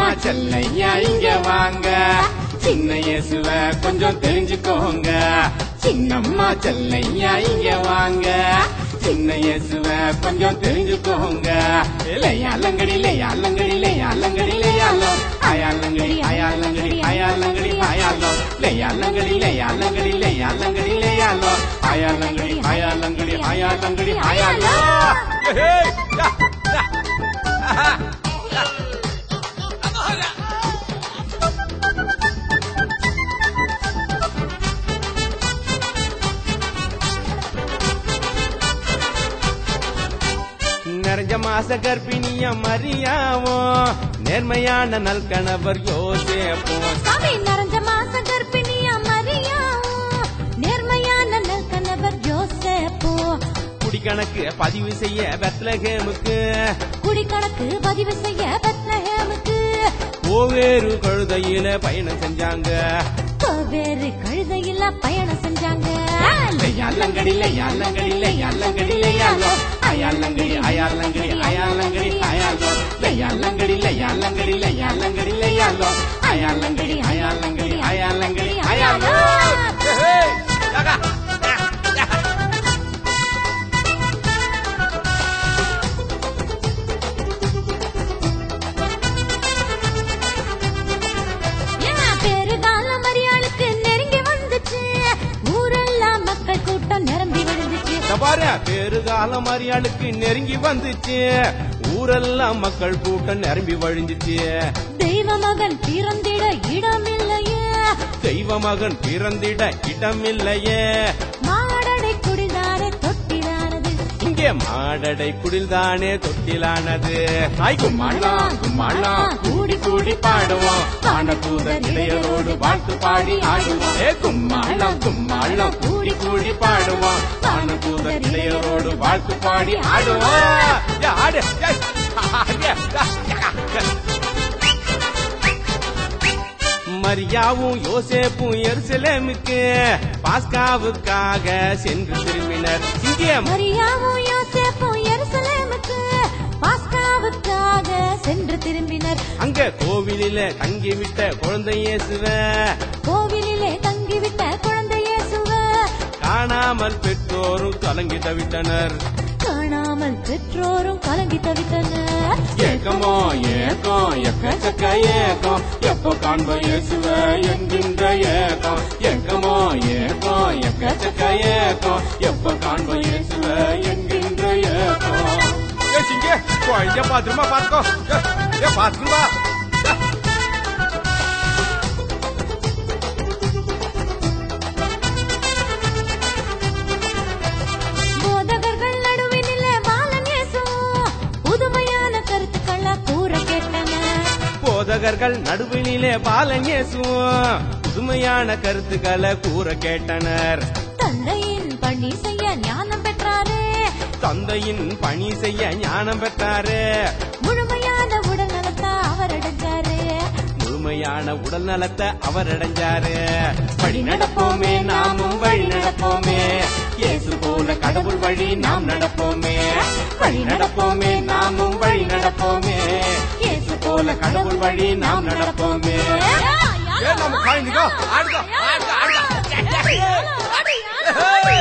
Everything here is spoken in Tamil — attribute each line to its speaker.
Speaker 1: சின்னம்மா செல்லையா இங்க வாங்க சின்ன இயேசுவ கொஞ்சம் தெரிஞ்சுக்கோங்க சின்னம்மா செல்லையா இங்க வாங்க சின்ன இயேசுவ கொஞ்சம் தெரிஞ்சுக்கோங்க லையாலங்கடி லையாலங்கடி லையாலங்கடி லையாலோ அயாலங்கடி அயாலங்கடி அயாலங்கடி அயாலோ லையாலங்கடி லையாலங்கடி லையாலங்கடி லையாலோ அயாலங்கடி அயாலங்கடி அயாலங்கடி அயாலோ
Speaker 2: Hey! Ja! Ja! Aha! நிறைஞ்ச மாச கர்ப்பிணிய மரியாவோ நேர்மையான நல் கணவர் யோசேப்போ
Speaker 3: சாமி நிறைஞ்ச மாச கர்ப்பிணியா மரியாவும் நேர்மையான நல் கணவர் யோசேப்போ
Speaker 2: குடிக்கணக்கு பதிவு செய்ய பெத்லகேமுக்கு
Speaker 3: குடிக்கணக்கு பதிவு செய்ய பெத்லஹேமுக்கு
Speaker 2: ஓவேறு கழுதையில பயணம் செஞ்சாங்க
Speaker 3: வேறு கழுதையில பயணம் செஞ்சாங்க
Speaker 1: லையாலங்கடி லையாலங்கடி லையாலங்கடி லையாலோ அயாலங்கடி அயாலங்கடி அயாலங்கடி அயாலோ லையாலங்கடி லையாலங்கடி லையாலங்கடி லையாலோ அயாலங்கடி அயாலங்கடி அயாலங்கடி அயாலோ
Speaker 2: Hey! Jaga!
Speaker 3: ஏன் பெருகால மரியாளுக்கு நெருங்கி வந்துச்சு ஊரெல்லாம் மக்கள் கூட்டம் நிரம்பி விழுந்துச்சு
Speaker 2: இந்த பாரு பெருகாலம் மரியாளுக்கு நெருங்கி வந்துச்சு ஊரெல்லாம் மக்கள் கூட்டம் நிரம்பி வழிஞ்சிச்சு
Speaker 3: தெய்வ மகன் பிறந்திட இடமில்லையே
Speaker 2: தெய்வ மகன் பிறந்திட இடமில்லையே
Speaker 3: மாடடை குடிதாரே தொட்டிலானது
Speaker 2: இங்கே மாடடை குடில்தானே தொட்டிலானது தாய்
Speaker 1: கும்மாளம் கும்மாளம் கூடி கூடி பாடுவோம் வானதூதர் இடையரோடு வாழ்த்து பாடி ஆடுவோம் ஏ கும்மாளம் கும்மாளம் கூடி கூடி பாடுவோம் வானதூதர் இடையரோடு வாழ்த்து பாடி ஆடுவோம்
Speaker 2: யா, ஆடு ஏய், ஆடு, யா, யா, யா. மரியாவும் யோசேப்பும் எருசலேமுக்கு பாஸ்காவுக்காக சென்று திரும்பினர் இங்கே
Speaker 3: மரியாவும் யோசேப்பும் எருசலேமுக்கு பாஸ்காவுக்காக சென்று திரும்பினர்
Speaker 2: அங்க கோவிலில தங்கிவிட்ட குழந்தை இயேசுவ
Speaker 3: கோவிலிலே தங்கிவிட்ட குழந்தை இயேசுவ
Speaker 2: காணாமல் பெற்றோரும் கலங்கி தவித்தனர்
Speaker 3: காணாமல் பெற்றோரும் கலங்கி தவித்தனர்
Speaker 1: ஏக்கமோ ஏக்கம் எக்கச்சக்க ஏக்கம் எப்போ காண்ப இயேசுவ என்கின்ற ஏக்கம் ஏக்கமோ ஏக்கம் எக்கச்சக்க ஏக்கம் எப்போ காண்ப இயேசுவ என்கின்ற ஏக்கம்
Speaker 2: ஏ சிங்கே குழந்தைய பாத்துருமா பாத்துக்கோ ஏ பாத்துருமா
Speaker 3: போதகர்கள் நடுவினிலே பாலன் இயேசு புதுமையான கருத்துக்களை கூற கேட்டனர்
Speaker 2: போதகர்கள் நடுவினிலே பாலன் இயேசுவும் புதுமையான கருத்துக்களை கூற கேட்டனர்
Speaker 3: தந்தையின் பணி செய்ய ஞானம் பெற்றாரே
Speaker 2: தந்தையின் பணி செய்ய ஞானம் பெற்றாரு
Speaker 3: முழுமையான உடல் நலத்தை அவர் அடைஞ்சாரு
Speaker 2: முழுமையான உடல் நலத்தை அவர் அடைஞ்சாரு
Speaker 1: வழி நடப்போமே நாமும் வழி நடப்போமே இயேசு போல கடவுள் வழி நாம் நடப்போமே வழி நடப்போமே நாமும் வழி நடப்போமே இயேசு போல கடவுள் வழி நாம் நடப்போமே
Speaker 2: ஏ நம்ம குழந்தைக்கோ ஆடுதோ ஆடுதோ ஆடுதோ
Speaker 3: ஆடுதோ